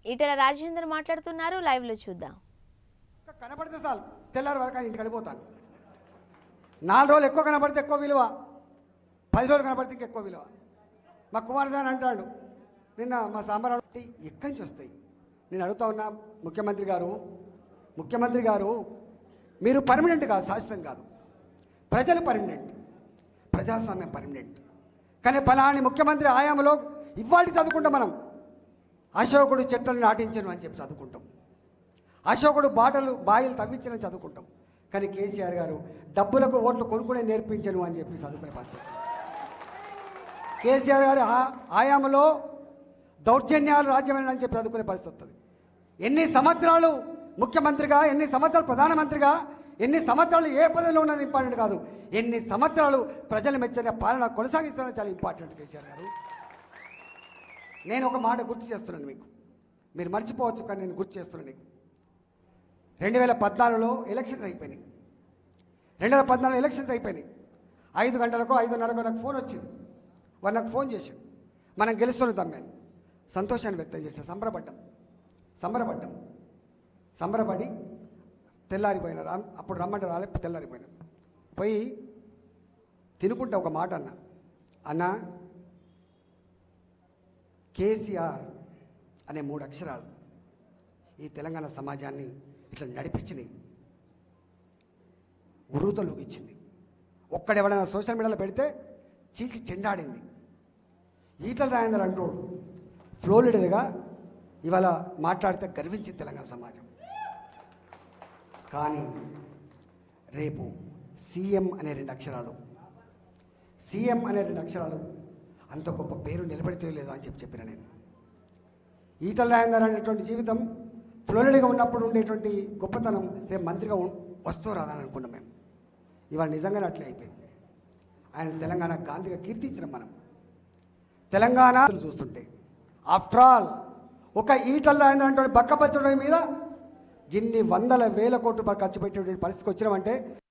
ఈటెల రాజేందర్ మాట్లాడుతున్నారు లైవ్ లో చూద్దాం ఇంకా కనపడితే చాలు తెల్లారి వరకు ఆయన ఇంటికి వెళ్ళిపోతాను నాలుగు రోజులు ఎక్కువ కనపడితే ఎక్కువ విలువ పది రోజులు కనపడితే ఇంకా ఎక్కువ విలువ మా కుమారస్వామి అంటాడు నిన్న మా సాంబార్ ఎక్కడి నుంచి వస్తాయి నేను అడుగుతా ఉన్నా ముఖ్యమంత్రి గారు ముఖ్యమంత్రి గారు మీరు పర్మనెంట్ కాదు శాశ్వతం కాదు ప్రజలు పర్మనెంట్ ప్రజాస్వామ్యం పర్మనెంట్ కానీ ఫలాని ముఖ్యమంత్రి ఆయామలో ఇవాళ చదువుకుంటాం మనం అశోకుడు చెట్లను నాటించను అని చెప్పి చదువుకుంటాం అశోకుడు బాటలు బాయిలు తవ్వించని చదువుకుంటాం కానీ కేసీఆర్ గారు డబ్బులకు ఓట్లు కొనుక్కునే నేర్పించను అని చెప్పి చదువుకునే పరిస్థితి కేసీఆర్ గారు ఆ ఆయామలో దౌర్జన్యాలు రాజ్యమైన అని చెప్పి చదువుకునే పరిస్థితి వస్తుంది ఎన్ని సంవత్సరాలు ముఖ్యమంత్రిగా ఎన్ని సంవత్సరాలు ప్రధానమంత్రిగా ఎన్ని సంవత్సరాలు ఏ పదవిలో ఉన్నది ఇంపార్టెంట్ కాదు ఎన్ని సంవత్సరాలు ప్రజలు మెచ్చిన పాలన కొనసాగిస్తున్నది చాలా ఇంపార్టెంట్ కేసీఆర్ గారు నేను ఒక మాట గుర్తు చేస్తున్నాను మీకు మీరు మర్చిపోవచ్చు కానీ నేను గుర్తు చేస్తున్నాను నీకు రెండు వేల పద్నాలుగులో ఎలక్షన్స్ అయిపోయినాయి రెండు వేల పద్నాలుగు ఎలక్షన్స్ అయిపోయినాయి ఐదు గంటలకు ఐదున్నరకు నాకు ఫోన్ వచ్చింది వాళ్ళు నాకు ఫోన్ చేశాడు మనం గెలుస్తున్నాం తమ్మాను సంతోషాన్ని వ్యక్తం చేస్తాం సంబరపడ్డాం సంబరపడ్డాం సంబరపడి తెల్లారిపోయిన రా అప్పుడు రమ్మంటే రాలే తెల్లారిపోయినా పోయి తినుకుంటా ఒక మాట అన్న అన్న కేసీఆర్ అనే మూడు అక్షరాలు ఈ తెలంగాణ సమాజాన్ని ఇట్లా నడిపించినాయి ఉరుతలోకి ఇచ్చింది ఒక్కడెవడైనా సోషల్ మీడియాలో పెడితే చీల్చి చెండాడింది ఈటల రాజేందర్ అంటోడు ఫ్లో లీడర్గా ఇవాళ మాట్లాడితే గర్వించింది తెలంగాణ సమాజం కానీ రేపు సీఎం అనే రెండు అక్షరాలు సీఎం అనే రెండు అక్షరాలు అంత గొప్ప పేరు నిలబెడితే లేదో అని చెప్పి చెప్పిన నేను ఈటల రాజేందర్ అనేటువంటి జీవితం ఫ్లోరిడగా ఉన్నప్పుడు ఉండేటువంటి గొప్పతనం రేపు మంత్రిగా ఉం- వస్తూ రాదని అనుకున్నాం మేము ఇవాళ నిజంగానే అట్లే అయిపోయింది ఆయన తెలంగాణ గాంధీగా కీర్తించిన మనం తెలంగాణ చూస్తుంటే ఆఫ్టర్ ఆల్ ఒక ఈటల రాజేందర్ అనేటువంటి బక్కపచ్చడం మీద ఇన్ని వందల వేల కోట్లు ఖర్చు పెట్టేటువంటి పరిస్థితికి వచ్చినామంటే